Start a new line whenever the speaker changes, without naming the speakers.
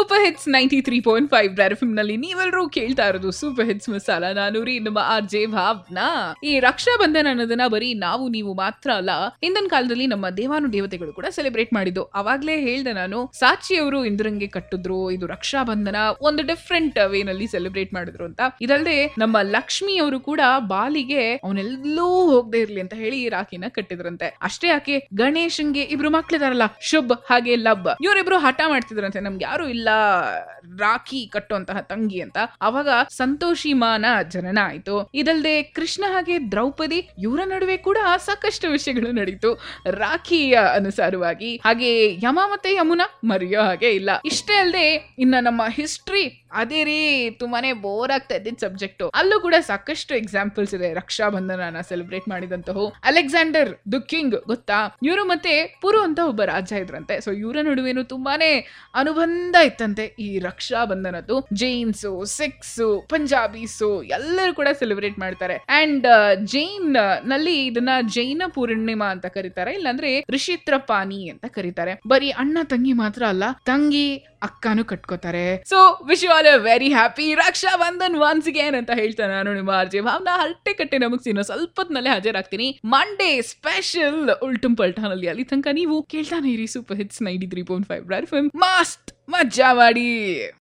super hits ninety three point five ಬ್ರಾರ್ F ನಲ್ಲಿ ನೀವೆಲ್ಲರೂ ಕೇಳ್ತಾ ಇರೋದು ಸೂಪರ್ ಹಿಟ್ಸ್ ಮಸಾಲ ನಾನು ರೀ ನಮ್ಮ ಆರ್ ಜೆ ಭಾವ್ನಾ ಈ ರಕ್ಷಾ ಬಂಧನ ಅನ್ನೋದನ್ನ ಬರೀ ನಾವು ನೀವು ಮಾತ್ರ ಅಲ್ಲ ಹಿಂದಿನ ಕಾಲದಲ್ಲಿ ನಮ್ಮ ದೇವಾನು ದೇವತೆಗಳು ಕೂಡ ಸೆಲೆಬ್ರೇಟ್ ಮಾಡಿದ್ದು ಅವಾಗ್ಲೇ ಹೇಳ್ದೆ ನಾನು ಸಾಚಿಯವರು ಇಂದ್ರಂಗೆ ಕಟ್ಟಿದ್ರು ಇದು ರಕ್ಷಾ ಬಂಧನ ಒಂದು ಡಿಫ್ರೆಂಟ್ ವೇನಲ್ಲಿ ಸೆಲೆಬ್ರೇಟ್ ಮಾಡಿದ್ರು ಅಂತ ಇದಲ್ಲದೆ ನಮ್ಮ ಲಕ್ಷ್ಮಿ ಅವರು ಕೂಡ ಬಾಲಿಗೆ ಅವನೆಲ್ಲೂ ಹೋಗದೆ ಇರ್ಲಿ ಅಂತ ಹೇಳಿ ರಾಖಿನ ಕಟ್ಟಿದ್ರಂತೆ ಅಷ್ಟೇ ಯಾಕೆ ಗಣೇಶನ್ಗೆ ಇಬ್ರು ಮಕ್ಳಿದಾರಲ್ಲ ಶುಭ್ ಹಾಗೆ ಲಬ್ ಇವರಿಬ್ರು ಹಠ ಮಾಡ್ತಿದ್ರಂತೆ ನಮ್ಗೆ ಯಾರು ಇಲ್ಲ ರಾಖಿ ಕಟ್ಟುವಂತಹ ತಂಗಿ ಅಂತ ಅವಾಗ ಸಂತೋಷಿ ಮಾನ ಜನನ ಆಯ್ತು ಇದಲ್ದೆ ಕೃಷ್ಣ ಹಾಗೆ ದ್ರೌಪದಿ ಇವರ ನಡುವೆ ಕೂಡ ಸಾಕಷ್ಟು ವಿಷಯಗಳು ನಡೀತು ರಾಖಿಯ ಅನುಸಾರವಾಗಿ ಹಾಗೆ ಯಮ ಮತ್ತೆ ಯಮುನಾ ಮರೆಯೋ ಹಾಗೆ ಇಲ್ಲ ಇಷ್ಟೇ ಅಲ್ಲದೆ ಇನ್ನ ನಮ್ಮ ಹಿಸ್ಟ್ರಿ ಅದೇ ರೀ ತುಂಬಾನೇ ಬೋರ್ ಆಗ್ತಾ ಇದ್ದಿದ್ ಸಬ್ಜೆಕ್ಟ್ ಅಲ್ಲೂ ಕೂಡ ಸಾಕಷ್ಟು ಎಕ್ಸಾಂಪಲ್ಸ್ ಇದೆ ರಕ್ಷಾ ಬಂಧನನ ಸೆಲೆಬ್ರೇಟ್ ಮಾಡಿದಂತಹ ಅಲೆಕ್ಸಾಂಡರ್ ದು ಕಿಂಗ್ ಗೊತ್ತಾ ಇವರು ಮತ್ತೆ ಪುರು ಅಂತ ಒಬ್ಬ ರಾಜ ಇದ್ರಂತೆ ಸೊ ಇವರ ನಡುವೆನು ತುಂಬಾನೇ ಅನುಬಂಧ ಇತ್ತಂತೆ ಈ ರಕ್ಷಾ ಬಂಧನದ್ದು ಜೈನ್ಸು ಸಿಖ್ಸು ಪಂಜಾಬೀಸು ಎಲ್ಲರೂ ಕೂಡ ಸೆಲೆಬ್ರೇಟ್ ಮಾಡ್ತಾರೆ ಅಂಡ್ ಜೈನ್ ನಲ್ಲಿ ಇದನ್ನ ಜೈನ ಪೂರ್ಣಿಮಾ ಅಂತ ಕರೀತಾರೆ ಇಲ್ಲಾಂದ್ರೆ ಋಷಿತ್ರಪಾನಿ ಅಂತ ಕರೀತಾರೆ ಬರೀ ಅಣ್ಣ ತಂಗಿ ಮಾತ್ರ ಅಲ್ಲ ತಂಗಿ ಅಕ್ಕನೂ ಕಟ್ಕೋತಾರೆ so wish you all a very happy Raksha Bandhan once again ಅಂತ ಹೇಳ್ತಾನೆ ನಾನು ನಿಮ್ಮ ಆರ್ಜೆ ಭಾವನಾ ಹರಟೆ ಕಟ್ಟೆ ನಮಗ್ಸಿನ ಸ್ವಲ್ಪ ಹೊತ್ನಲ್ಲೇ ಹಾಜರಾಗ್ತೀನಿ ಮಂಡೇ ಸ್ಪೆಷಲ್ ಉಲ್ಟುಂ ಪಲ್ಟಾನಲ್ಲಿ ಅಲ್ಲಿ ತನಕ ನೀವು ಕೇಳ್ತಾನೆ ಇರಿ super hits ninety three point five ಮಾಸ್ಟ್ ಮಜಾ ಮಾಡಿ